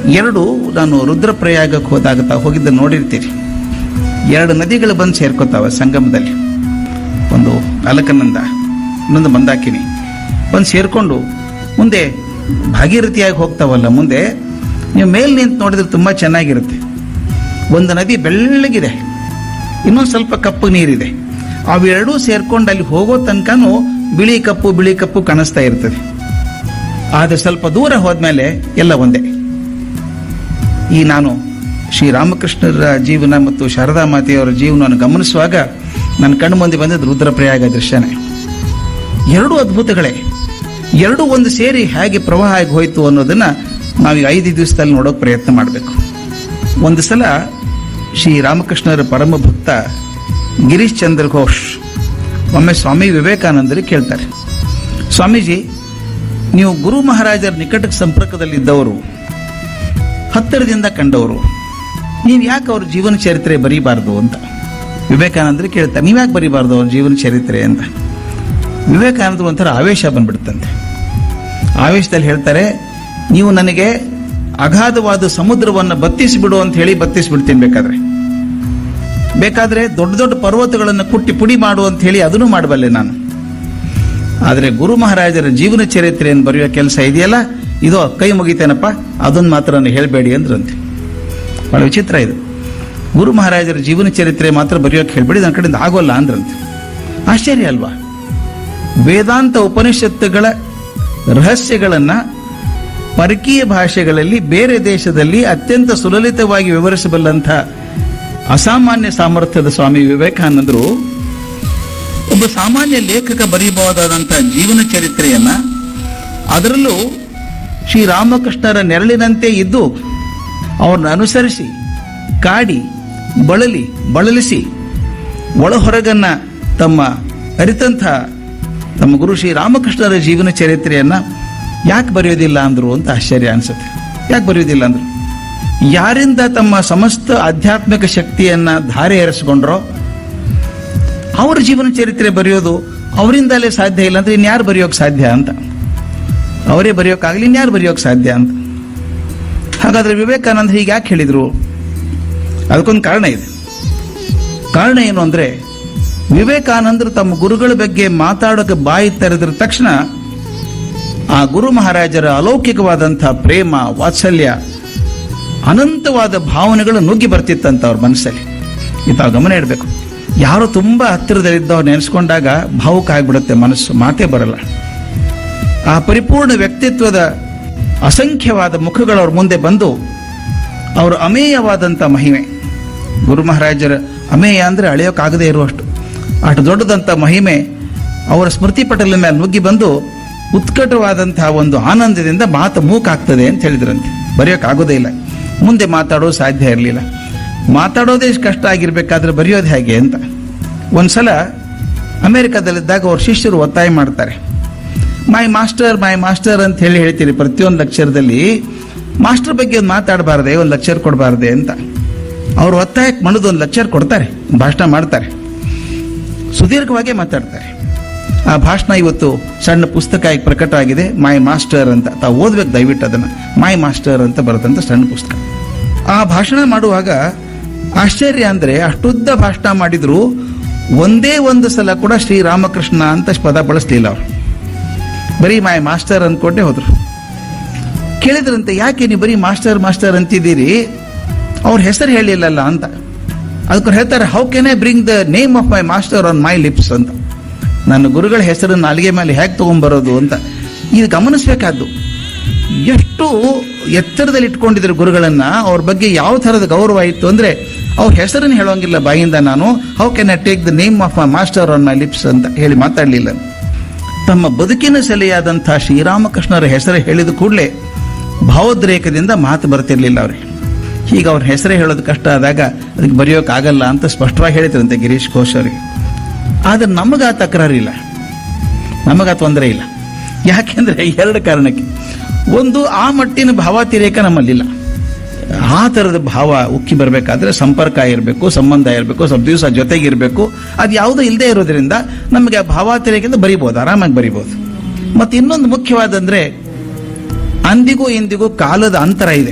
ಎರಡು ನಾನು ರುದ್ರಪ್ರಯಾಗಕ್ಕೆ ಹೋದಾಗ ತಾವು ಹೋಗಿದ್ದ ನೋಡಿರ್ತೀರಿ ಎರಡು ನದಿಗಳು ಬಂದು ಸೇರ್ಕೋತಾವ ಸಂಗಮದಲ್ಲಿ ಒಂದು ಅಲಕನಂದ ಇನ್ನೊಂದು ಮಂದಾಕಿನಿ ಬಂದು ಸೇರ್ಕೊಂಡು ಮುಂದೆ ಭಾಗೀರಥಿಯಾಗಿ ಹೋಗ್ತಾವಲ್ಲ ಮುಂದೆ ನೀವು ಮೇಲೆ ನಿಂತು ನೋಡಿದ್ರೆ ತುಂಬ ಚೆನ್ನಾಗಿರುತ್ತೆ ಒಂದು ನದಿ ಬೆಳ್ಳಗಿದೆ ಇನ್ನೊಂದು ಸ್ವಲ್ಪ ಕಪ್ಪು ನೀರಿದೆ ಅವೆರಡೂ ಸೇರ್ಕೊಂಡು ಅಲ್ಲಿ ಹೋಗೋ ತನಕನೂ ಬಿಳಿ ಕಪ್ಪು ಬಿಳಿ ಕಪ್ಪು ಕಾಣಿಸ್ತಾ ಇರ್ತದೆ ಆದರೆ ಸ್ವಲ್ಪ ದೂರ ಹೋದ್ಮೇಲೆ ಎಲ್ಲ ಒಂದೇ ಈ ನಾನು ಶ್ರೀರಾಮಕೃಷ್ಣರ ಜೀವನ ಮತ್ತು ಶಾರದಾ ಮಾತೆಯವರ ಜೀವನವನ್ನು ಗಮನಿಸುವಾಗ ನನ್ನ ಕಣ್ಣು ಮುಂದೆ ಬಂದದ್ದು ರುದ್ರಪ್ರಯಾಗ ದೃಶ್ಯನೇ ಎರಡೂ ಅದ್ಭುತಗಳೇ ಎರಡೂ ಒಂದು ಸೇರಿ ಹೇಗೆ ಪ್ರವಾಹ ಆಗಿ ಹೋಯಿತು ಅನ್ನೋದನ್ನ ನಾವು ಈ ಐದು ದಿವಸದಲ್ಲಿ ನೋಡೋಕೆ ಪ್ರಯತ್ನ ಮಾಡಬೇಕು ಒಂದು ಸಲ ಶ್ರೀ ರಾಮಕೃಷ್ಣರ ಪರಮ ಭಕ್ತ ಗಿರೀಶ್ ಚಂದ್ರ ಘೋಷ್ ಒಮ್ಮೆ ಸ್ವಾಮಿ ವಿವೇಕಾನಂದರಿಗೆ ಕೇಳ್ತಾರೆ ಸ್ವಾಮೀಜಿ ನೀವು ಗುರು ಮಹಾರಾಜರ ನಿಕಟ ಸಂಪರ್ಕದಲ್ಲಿದ್ದವರು ಹತ್ತಿರದಿಂದ ಕಂಡವರು ನೀವು ಯಾಕೆ ಅವ್ರ ಜೀವನ ಚರಿತ್ರೆ ಬರೀಬಾರ್ದು ಅಂತ ವಿವೇಕಾನಂದರು ಕೇಳ್ತಾರೆ ನೀವು ಯಾಕೆ ಬರೀಬಾರ್ದು ಅವ್ರ ಜೀವನ ಚರಿತ್ರೆ ಅಂತ ವಿವೇಕಾನಂದರು ಒಂಥರ ಆವೇಶ ಬಂದ್ಬಿಡುತ್ತಂತೆ ಆವೇಶದಲ್ಲಿ ಹೇಳ್ತಾರೆ ನೀವು ನನಗೆ ಅಗಾಧವಾದ ಸಮುದ್ರವನ್ನು ಬತ್ತಿಸಿಬಿಡು ಅಂತ ಹೇಳಿ ಬತ್ತಿಸಿಬಿಡ್ತೀನಿ ಬೇಕಾದ್ರೆ ಬೇಕಾದ್ರೆ ದೊಡ್ಡ ದೊಡ್ಡ ಪರ್ವತಗಳನ್ನು ಕುಟ್ಟಿ ಪುಡಿ ಮಾಡು ಅಂತ ಹೇಳಿ ಅದನ್ನು ಮಾಡಬಲ್ಲೆ ನಾನು ಆದರೆ ಗುರು ಮಹಾರಾಜರ ಜೀವನ ಚರಿತ್ರೆಯನ್ನು ಬರೆಯುವ ಕೆಲಸ ಇದೆಯಲ್ಲ ಇದು ಕೈ ಮುಗಿತೇನಪ್ಪ ಅದನ್ನು ಮಾತ್ರ ನನಗೆ ಹೇಳಬೇಡಿ ಅಂದ್ರಂತೆ ಬಹಳ ವಿಚಿತ್ರ ಇದು ಗುರು ಮಹಾರಾಜರ ಜೀವನ ಚರಿತ್ರೆ ಮಾತ್ರ ಬರೆಯೋಕೆ ಹೇಳ್ಬೇಡಿ ನನ್ನ ಕಡೆಯಿಂದ ಆಗೋಲ್ಲ ಅಂದ್ರಂತೆ ಆಶ್ಚರ್ಯ ಅಲ್ವಾ ವೇದಾಂತ ಉಪನಿಷತ್ತುಗಳ ರಹಸ್ಯಗಳನ್ನು ಪರಕೀಯ ಭಾಷೆಗಳಲ್ಲಿ ಬೇರೆ ದೇಶದಲ್ಲಿ ಅತ್ಯಂತ ಸುಲಲಿತವಾಗಿ ವಿವರಿಸಬಲ್ಲಂಥ ಅಸಾಮಾನ್ಯ ಸಾಮರ್ಥ್ಯದ ಸ್ವಾಮಿ ವಿವೇಕಾನಂದರು ಒಬ್ಬ ಸಾಮಾನ್ಯ ಲೇಖಕ ಬರೀಬಹುದಾದಂಥ ಜೀವನ ಚರಿತ್ರೆಯನ್ನ ಅದರಲ್ಲೂ ಶ್ರೀರಾಮಕೃಷ್ಣರ ನೆರಳಿನಂತೆ ಇದ್ದು ಅವ್ರನ್ನ ಅನುಸರಿಸಿ ಕಾಡಿ ಬಳಲಿ ಬಳಲಿಸಿ ಒಳಹೊರಗನ್ನ ತಮ್ಮ ಅರಿತಂಥ ತಮ್ಮ ಗುರು ಶ್ರೀ ರಾಮಕೃಷ್ಣರ ಜೀವನ ಚರಿತ್ರೆಯನ್ನ ಯಾಕೆ ಬರೆಯೋದಿಲ್ಲ ಅಂದ್ರು ಅಂತ ಆಶ್ಚರ್ಯ ಅನ್ಸುತ್ತೆ ಯಾಕೆ ಬರೆಯೋದಿಲ್ಲ ಅಂದ್ರು ಯಾರಿಂದ ತಮ್ಮ ಸಮಸ್ತ ಆಧ್ಯಾತ್ಮಿಕ ಶಕ್ತಿಯನ್ನ ಧಾರೆ ಏರಿಸ್ಕೊಂಡ್ರೋ ಅವರ ಜೀವನ ಚರಿತ್ರೆ ಬರೆಯೋದು ಅವರಿಂದಲೇ ಸಾಧ್ಯ ಇಲ್ಲ ಅಂದ್ರೆ ಇನ್ಯಾರು ಬರೆಯೋಕೆ ಸಾಧ್ಯ ಅಂತ ಅವರೇ ಬರೆಯೋಕ್ಕಾಗಲಿ ಇನ್ಯಾರು ಬರೆಯೋಕೆ ಸಾಧ್ಯ ಅಂತ ಹಾಗಾದ್ರೆ ವಿವೇಕಾನಂದ ಹೀಗೆ ಯಾಕೆ ಹೇಳಿದ್ರು ಅದಕ್ಕೊಂದು ಕಾರಣ ಇದೆ ಕಾರಣ ಏನು ಅಂದ್ರೆ ವಿವೇಕಾನಂದರು ತಮ್ಮ ಗುರುಗಳ ಬಗ್ಗೆ ಮಾತಾಡೋಕೆ ಬಾಯಿ ತೆರೆದ್ರ ತಕ್ಷಣ ಆ ಗುರು ಮಹಾರಾಜರ ಅಲೌಕಿಕವಾದಂತಹ ಪ್ರೇಮ ವಾತ್ಸಲ್ಯ ಅನಂತವಾದ ಭಾವನೆಗಳು ನುಗ್ಗಿ ಬರ್ತಿತ್ತಂತ ಅವ್ರ ಮನಸ್ಸಲ್ಲಿ ಇದು ತಾವು ಗಮನ ಇಡಬೇಕು ಯಾರು ತುಂಬಾ ಹತ್ತಿರದಲ್ಲಿದ್ದವ್ರು ನೆನೆಸ್ಕೊಂಡಾಗ ಭಾವುಕ ಆಗ್ಬಿಡುತ್ತೆ ಮನಸ್ಸು ಮಾತೇ ಬರಲ್ಲ ಆ ಪರಿಪೂರ್ಣ ವ್ಯಕ್ತಿತ್ವದ ಅಸಂಖ್ಯವಾದ ಮುಖಗಳು ಅವ್ರ ಮುಂದೆ ಬಂದು ಅವರು ಅಮೇಯವಾದಂಥ ಮಹಿಮೆ ಗುರು ಮಹಾರಾಜರ ಅಮೇಯ ಅಂದ್ರೆ ಅಳೆಯೋಕ್ಕಾಗದೇ ಇರುವಷ್ಟು ಅಷ್ಟು ದೊಡ್ಡದಂಥ ಮಹಿಮೆ ಅವರ ಸ್ಮೃತಿ ಪಟಲ ಮೇಲೆ ನುಗ್ಗಿ ಬಂದು ಉತ್ಕಟವಾದಂತಹ ಒಂದು ಆನಂದದಿಂದ ಮಾತು ಮೂಕಾಗ್ತದೆ ಅಂತ ಹೇಳಿದ್ರಂತೆ ಬರೆಯೋಕ್ಕಾಗೋದೇ ಇಲ್ಲ ಮುಂದೆ ಮಾತಾಡೋದು ಸಾಧ್ಯ ಇರಲಿಲ್ಲ ಮಾತಾಡೋದೇ ಇಷ್ಟ್ ಕಷ್ಟ ಆಗಿರ್ಬೇಕಾದ್ರೆ ಬರೆಯೋದು ಹೇಗೆ ಅಂತ ಒಂದ್ಸಲ ಅಮೆರಿಕದಲ್ಲಿದ್ದಾಗ ಅವ್ರ ಶಿಷ್ಯರು ಒತ್ತಾಯ ಮಾಡ್ತಾರೆ ಮೈ ಮಾಸ್ಟರ್ ಮೈ ಮಾಸ್ಟರ್ ಅಂತ ಹೇಳಿ ಹೇಳ್ತೀರಿ ಪ್ರತಿಯೊಂದು ಲೆಕ್ಚರ್ದಲ್ಲಿ ಮಾಸ್ಟರ್ ಬಗ್ಗೆ ಒಂದು ಮಾತಾಡಬಾರ್ದೆ ಒಂದು ಲೆಕ್ಚರ್ ಕೊಡಬಾರ್ದೆ ಅಂತ ಅವ್ರು ಒತ್ತಾಯಕ್ಕೆ ಮಣದು ಒಂದು ಲೆಕ್ಚರ್ ಕೊಡ್ತಾರೆ ಭಾಷಣ ಮಾಡ್ತಾರೆ ಸುದೀರ್ಘವಾಗಿ ಮಾತಾಡ್ತಾರೆ ಆ ಭಾಷಣ ಇವತ್ತು ಸಣ್ಣ ಪುಸ್ತಕ ಈಗ ಪ್ರಕಟ ಆಗಿದೆ ಮೈ ಮಾಸ್ಟರ್ ಅಂತ ತಾವು ಓದ್ಬೇಕು ದಯವಿಟ್ಟು ಅದನ್ನ ಮೈ ಮಾಸ್ಟರ್ ಅಂತ ಬರುತ್ತಂತ ಸಣ್ಣ ಪುಸ್ತಕ ಆ ಭಾಷಣ ಮಾಡುವಾಗ ಆಶ್ಚರ್ಯ ಅಂದ್ರೆ ಅಷ್ಟುದ್ದ ಭಾಷಣ ಮಾಡಿದ್ರು ಒಂದೇ ಒಂದು ಸಲ ಕೂಡ ಶ್ರೀರಾಮಕೃಷ್ಣ ಅಂತ ಪದ ಬಳಸ್ಲಿಲ್ಲ ಅವರು ಬರೀ ಮೈ ಮಾಸ್ಟರ್ ಅಂದ್ಕೊಂಡೇ ಹೋದ್ರು ಕೇಳಿದ್ರಂತೆ ಯಾಕೆ ನೀವು ಬರೀ ಮಾಸ್ಟರ್ ಮಾಸ್ಟರ್ ಅಂತಿದ್ದೀರಿ ಅವ್ರ ಹೆಸರು ಹೇಳಿಲ್ಲಲ್ಲ ಅಂತ ಅದಕ್ಕೆ ಹೇಳ್ತಾರೆ how can I bring the name of my master on my lips ಅಂತ ನನ್ನ ಗುರುಗಳ ಹೆಸರು ನಾಲಿಗೆ ಮೇಲೆ ಹೇಗೆ ತಗೊಂಡ್ಬರೋದು ಅಂತ ಇದು ಗಮನಿಸಬೇಕಾದ್ದು ಎಷ್ಟು ಎತ್ತರದಲ್ಲಿ ಇಟ್ಕೊಂಡಿದ್ರು ಗುರುಗಳನ್ನ ಅವ್ರ ಬಗ್ಗೆ ಯಾವ ಥರದ ಗೌರವ ಇತ್ತು ಅಂದ್ರೆ ಅವ್ರ ಹೆಸರನ್ನು ಹೇಳೋಂಗಿಲ್ಲ ಬಾಯಿಂದ ನಾನು how can I take the name of my master on my lips ಅಂತ ಹೇಳಿ ಮಾತಾಡಲಿಲ್ಲ ತಮ್ಮ ಬದುಕಿನ ಸೆಲೆಯಾದಂತಹ ಶ್ರೀರಾಮಕೃಷ್ಣರ ಹೆಸರು ಹೇಳಿದ ಕೂಡಲೇ ಭಾವೋದ್ರೇಕದಿಂದ ಮಾತು ಬರ್ತಿರ್ಲಿಲ್ಲ ಅವ್ರಿಗೆ ಹೀಗೆ ಅವ್ರ ಹೆಸರೇ ಹೇಳೋದು ಕಷ್ಟ ಆದಾಗ ಅದಕ್ಕೆ ಬರೆಯೋಕ್ಕಾಗಲ್ಲ ಅಂತ ಸ್ಪಷ್ಟವಾಗಿ ಹೇಳಿದ್ರಂತೆ ಗಿರೀಶ್ ಘೋಷ್ ಅವರಿಗೆ ಆದ್ರೆ ನಮಗ ತಕರಾರಿಲ್ಲ ನಮಗ ತೊಂದರೆ ಇಲ್ಲ ಯಾಕೆಂದ್ರೆ ಎರಡು ಕಾರಣಕ್ಕೆ ಒಂದು ಆ ಮಟ್ಟಿನ ಭಾವಾತಿರೇಕ ನಮ್ಮಲ್ಲಿಲ್ಲ ಆ ಥರದ ಭಾವ ಉಕ್ಕಿ ಬರಬೇಕಾದ್ರೆ ಸಂಪರ್ಕ ಇರಬೇಕು ಸಂಬಂಧ ಇರಬೇಕು ಸ್ವಲ್ಪ ದಿವಸ ಜೊತೆಗಿರಬೇಕು ಅದು ಯಾವುದೂ ಇಲ್ಲದೆ ಇರೋದ್ರಿಂದ ನಮಗೆ ಆ ಭಾವಾತಿರೇಕದಿಂದ ಬರಿಬೋದು ಆರಾಮಾಗಿ ಬರಿಬೋದು ಮತ್ತೆ ಇನ್ನೊಂದು ಮುಖ್ಯವಾದಂದ್ರೆ ಅಂದಿಗೂ ಇಂದಿಗೂ ಕಾಲದ ಅಂತರ ಇದೆ